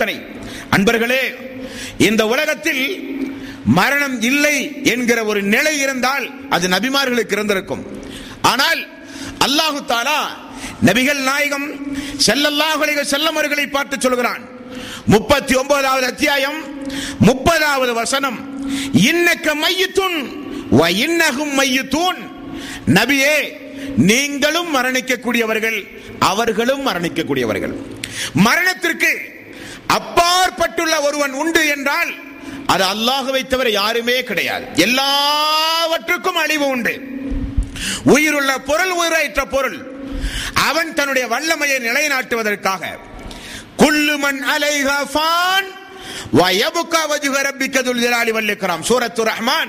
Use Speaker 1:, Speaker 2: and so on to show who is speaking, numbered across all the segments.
Speaker 1: பிரார்த்தனை அன்பர்களே இந்த உலகத்தில் மரணம் இல்லை என்கிற ஒரு நிலை இருந்தால் அது நபிமார்களுக்கு இருந்திருக்கும் ஆனால் அல்லாஹு தாலா நபிகள் நாயகம் ஸல்லல்லாஹு அலைஹி வஸல்லம் அவர்களை பார்த்து சொல்கிறான் முப்பத்தி ஒன்பதாவது அத்தியாயம் முப்பதாவது வசனம் இன்னக்க மையத்துன் வ இன்னகும் மையத்தூன் நபியே நீங்களும் மரணிக்கக்கூடியவர்கள் அவர்களும் மரணிக்கக்கூடியவர்கள் மரணத்திற்கு அப்பாற்பட்டுள்ள ஒருவன் உண்டு என்றால் அது அல்லாஹுவை தவிர யாருமே கிடையாது எல்லாவற்றுக்கும் அழிவு உண்டு உயிருள்ள பொருள் உயிரற்ற பொருள் அவன் தன்னுடைய வல்லமையை நிலைநாட்டுவதற்காக குல்லுமன் அலைஹா ஃபான் வயபுகா வஜுக ரப்பிக்க துல் ஜலாலி வல்லிக்ராம் சூரத்து ரஹ்மான்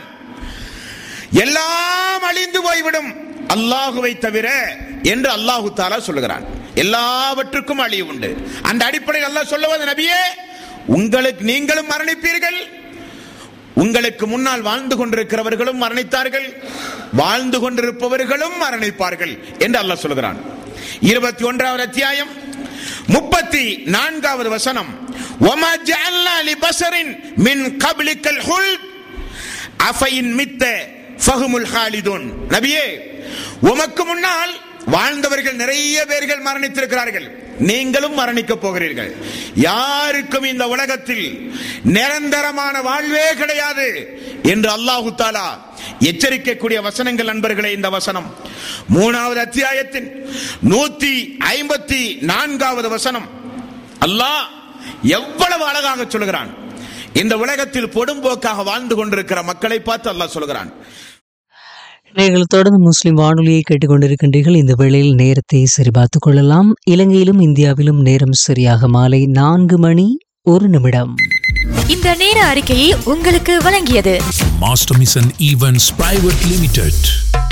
Speaker 1: எல்லாம் அழிந்து போய்விடும் அல்லாஹுவை தவிர என்று அல்லாஹு தாலா சொல்லுகிறான் எல்லாவற்றுக்கும் அழிவு உண்டு அந்த அடிப்படையில் அல்லாஹ் சொல்லுவது நபியே உங்களுக்கு நீங்களும் மரணிப்பீர்கள் உங்களுக்கு முன்னால் வாழ்ந்து கொண்டிருக்கிறவர்களும் மரணித்தார்கள் வாழ்ந்து கொண்டிருப்பவர்களும் மரணிப்பார்கள் என்று அல்லாஹ் சொல்கிறான் இருபத்தி ஒன்றாவது அத்தியாயம் முப்பத்தி நான்காவது வசனம் وَمَا جَعَلْنَا لِبَشَرٍ مِنْ قَبْلِكَ الْخُلْدَ அஃபையின் மித்த ஃபஹுமுல் ஹாலிதுன் நபியே உமக்கு முன்னால் வாழ்ந்தவர்கள் நிறைய பேர்கள் மரணித்திருக்கிறார்கள் நீங்களும் மரணிக்க போகிறீர்கள் யாருக்கும் இந்த உலகத்தில் நிரந்தரமான வாழ்வே கிடையாது என்று அல்லாஹு தாலா எச்சரிக்கக்கூடிய வசனங்கள் நண்பர்களே இந்த வசனம் மூணாவது அத்தியாயத்தின் நூத்தி ஐம்பத்தி நான்காவது வசனம் அல்லாஹ் எவ்வளவு அழகாக சொல்கிறான் இந்த உலகத்தில் பொடும்போக்காக வாழ்ந்து கொண்டிருக்கிற மக்களை பார்த்து அல்லாஹ் சொல்கிறான்
Speaker 2: நீங்கள் தொடர்ந்து முஸ்லிம் வானொலியை கேட்டுக்கொண்டிருக்கின்றீர்கள் இந்த வேளையில் நேரத்தை சரிபார்த்துக் கொள்ளலாம் இலங்கையிலும் இந்தியாவிலும் நேரம் சரியாக மாலை நான்கு மணி ஒரு நிமிடம்
Speaker 3: இந்த நேர அறிக்கையை உங்களுக்கு வழங்கியது
Speaker 4: Master Mission Events Private Limited.